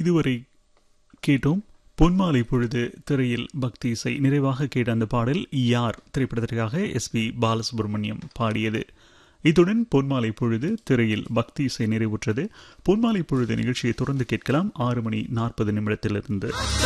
இதுவரை கேட்டோம் பொன்மாலை பொழுது திரையில் பக்தி இசை நிறைவாக கேட்ட அந்த பாடல் யார் திரைப்படத்திற்காக எஸ் பி பாலசுப்ரமணியம் பாடியது இத்துடன் பொன்மாலை பொழுது திரையில் பக்தி இசை நிறைவுற்றது பொன்மாலை பொழுது நிகழ்ச்சியை தொடர்ந்து கேட்கலாம் ஆறு மணி நாற்பது நிமிடத்திலிருந்து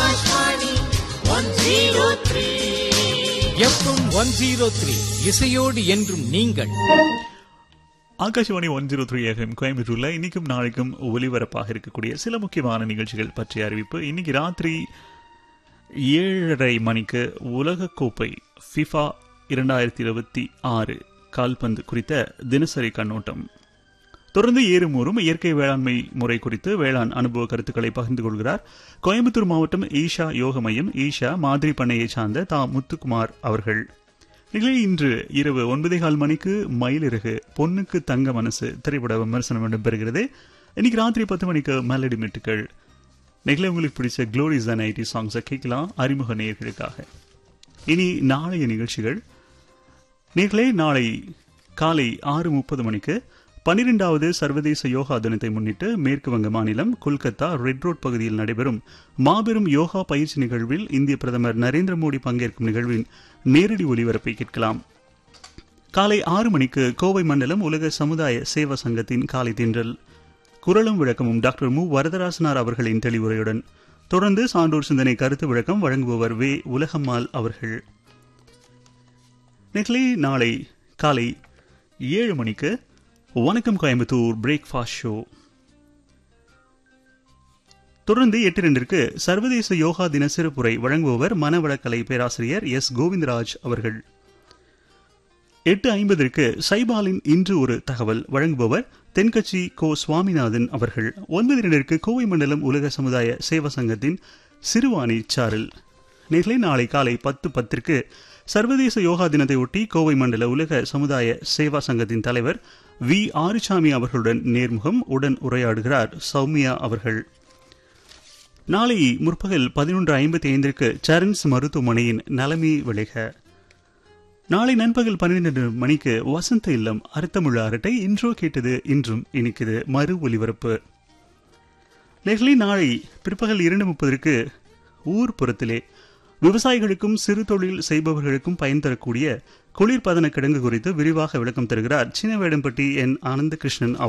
எஃப்எம் ஒன் ஜீரோ த்ரீ இசையோடு என்றும் நீங்கள் Akashvani one zero three FM கோயம்புத்தூர்ல இன்னைக்கும் நாளைக்கும் ஒலிபரப்பாக இருக்கக்கூடிய சில முக்கியமான நிகழ்ச்சிகள் பற்றிய அறிவிப்பு இன்னைக்கு ராத்திரி ஏழரை மணிக்கு உலகக்கோப்பை ஃபிஃபா இரண்டாயிரத்தி இருபத்தி ஆறு கால்பந்து குறித்த தினசரி கண்ணோட்டம் தொடர்ந்து ஏறுமூறும் இயற்கை வேளாண்மை முறை குறித்து வேளாண் அனுபவ கருத்துக்களை பகிர்ந்து கொள்கிறார் கோயம்புத்தூர் மாவட்டம் ஈஷா யோக மையம் ஈஷா மாதிரி பண்ணையை சார்ந்த தா முத்துக்குமார் அவர்கள் நிகழ்ச்சி இன்று இரவு ஒன்பதே கால் மணிக்கு மயிலிறகு பொண்ணுக்கு தங்க மனசு திரைப்பட விமர்சனம் இடம்பெறுகிறது இன்னைக்கு ராத்திரி பத்து மணிக்கு மெலடி மெட்டுக்கள் நிகழ்ச்சி உங்களுக்கு பிடிச்ச க்ளோரிஸ் அண்ட் ஐடி சாங்ஸை கேட்கலாம் அறிமுக நேயர்களுக்காக இனி நாளைய நிகழ்ச்சிகள் நேர்களே நாளை காலை ஆறு முப்பது மணிக்கு பன்னிரெண்டாவது சர்வதேச யோகா தினத்தை முன்னிட்டு மேற்கு வங்க மாநிலம் கொல்கத்தா ரெட் ரோட் பகுதியில் நடைபெறும் மாபெரும் யோகா பயிற்சி நிகழ்வில் இந்திய பிரதமர் நரேந்திர மோடி பங்கேற்கும் நிகழ்வின் நேரடி ஒலிபரப்பை கேட்கலாம் காலை ஆறு மணிக்கு கோவை மண்டலம் உலக சமுதாய சேவா சங்கத்தின் காலை தின்றல் குரலும் விளக்கமும் டாக்டர் மு வரதராசனார் அவர்களின் தெளிவுரையுடன் தொடர்ந்து சான்றோர் சிந்தனை கருத்து விளக்கம் வழங்குபவர் வே உலகம்மாள் அவர்கள் நெக்லி நாளை காலை ஏழு மணிக்கு வணக்கம் கோயம்புத்தூர் பிரேக்ஃபாஸ்ட் ஷோ தொடர்ந்து எட்டு ரெண்டிற்கு சர்வதேச யோகா தின சிறப்புரை வழங்குபவர் மனவளக்கலை பேராசிரியர் எஸ் கோவிந்தராஜ் அவர்கள் எட்டு ஐம்பதற்கு சைபாலின் இன்று ஒரு தகவல் வழங்குபவர் தென்கட்சி கோ சுவாமிநாதன் அவர்கள் ஒன்பது இரண்டிற்கு கோவை மண்டலம் உலக சமுதாய சேவா சங்கத்தின் சிறுவாணி சாரல் நேர்களை நாளை காலை பத்து பத்திற்கு சர்வதேச யோகா தினத்தை ஒட்டி கோவை மண்டல உலக சமுதாய சேவா சங்கத்தின் தலைவர் வி ஆறுசாமி அவர்களுடன் நேர்முகம் உடன் உரையாடுகிறார் சௌமியா அவர்கள் நாளை முற்பகல் பதினொன்று ஐம்பத்தி ஐந்திற்கு சரண்ஸ் மருத்துவமனையின் நலமே விளைக நாளை நண்பகல் பன்னிரண்டு மணிக்கு வசந்த இல்லம் அர்த்தமுள்ள அரட்டை இன்றோ கேட்டது இன்றும் இனிக்குது மறு ஒலிபரப்பு நெகிழி நாளை பிற்பகல் இரண்டு முப்பதற்கு ஊர்ப்புறத்திலே விவசாயிகளுக்கும் சிறு தொழில் செய்பவர்களுக்கும் பயன் தரக்கூடிய குளிர்பதன கிடங்கு குறித்து விரிவாக விளக்கம் தருகிறார் சின்னவேடம்பட்டி என் ஆனந்த கிருஷ்ணன்